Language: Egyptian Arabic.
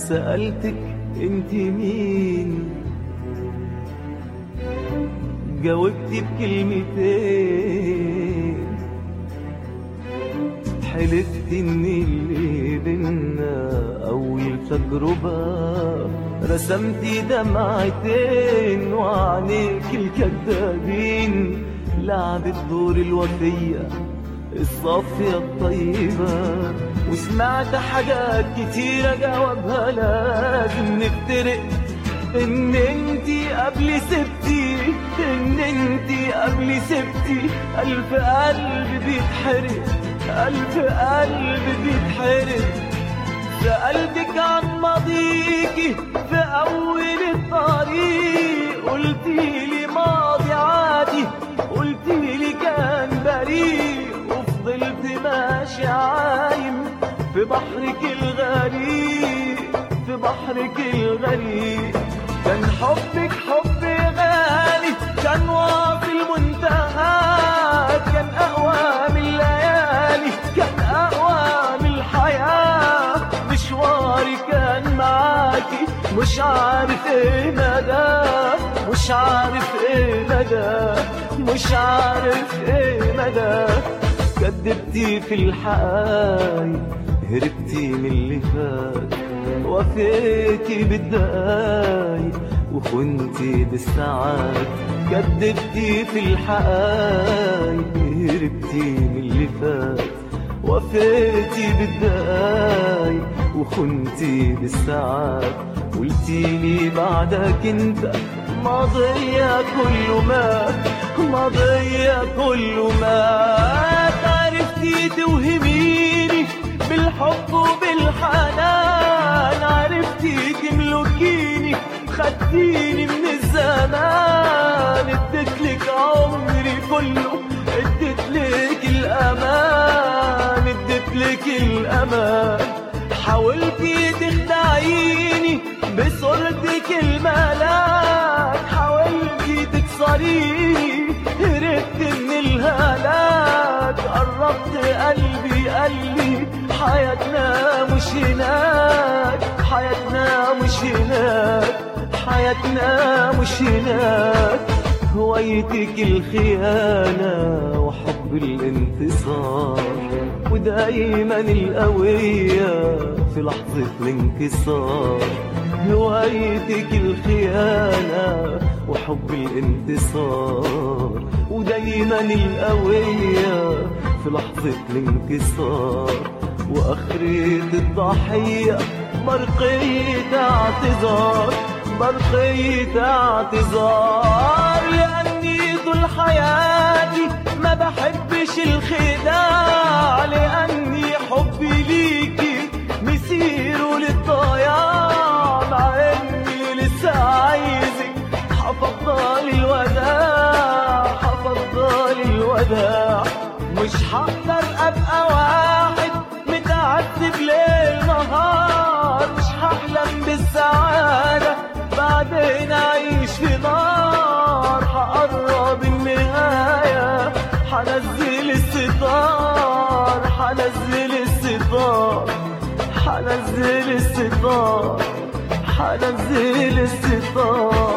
سألتك انت مين جاوبتي بكلمتين حلفت ان اللي بينا اول تجربة رسمتي دمعتين وعينيك الكدابين لعبت دور الوفية الصافية الطيبة وسمعت حاجات كتيرة جوابها لازم نفترق ان انتي قبل سبتي ان انتي قبل سبتي الف قلب بيتحرق الف قلب بيتحرق سألتك عن ماضيكي في أول الطريق قلتيلي ماضي عادي قلتيلي كان بريء وفضلت ماشي عايم في بحرك الغريق في بحرك الغريق كان حبك حب غالي كان واصل المنتهى كان أقوى من الليالي كان أقوى من الحياة مشواري كان معاكي مش عارف ايه مدى مش عارف ايه مدى مش عارف ايه مدى كدبتي في الحقايق هربتي من اللي فات وفيتي بالدقايق وخنتي بالساعات كدبتي في الحقايق هربتي من اللي فات وفيتي بالدقايق وخنتي بالساعات قلتيلي بعدك انت ماضية كل ما ماضية كل ما عرفتي توهميني بالحب وبالحنان عرفتي تملكيني خدتيني من الزمان اديتلك عمري كله اديتلك الامان اديتلك الامان حاولتي تخدعيني بصورتك الملاك حاولتي تكسريني هربت من الهلاك قربت قلبي قلبي حياتنا مش هناك حياتنا مش هناك حياتنا مش هناك هوايتك الخيانة وحب الانتصار ودايما القوية في لحظة الانكسار هوايتك الخيانة وحب الانتصار ودايما القوية في لحظة الانكسار وآخرة الضحية برقية اعتذار برقية اعتذار لأني طول حياتي ما بحبش الخداع لأني حبي ليكي مسيره للضياع مع إني لسه عايزك حفضل الوداع حفضل الوداع مش هقدر أبقى واحد متعذب ليل نهار مش هحلم بالسعادة بعدين أعيش في نار هقرب النهاية هنزل الستار هنزل الستار هنزل الستار هنزل الستار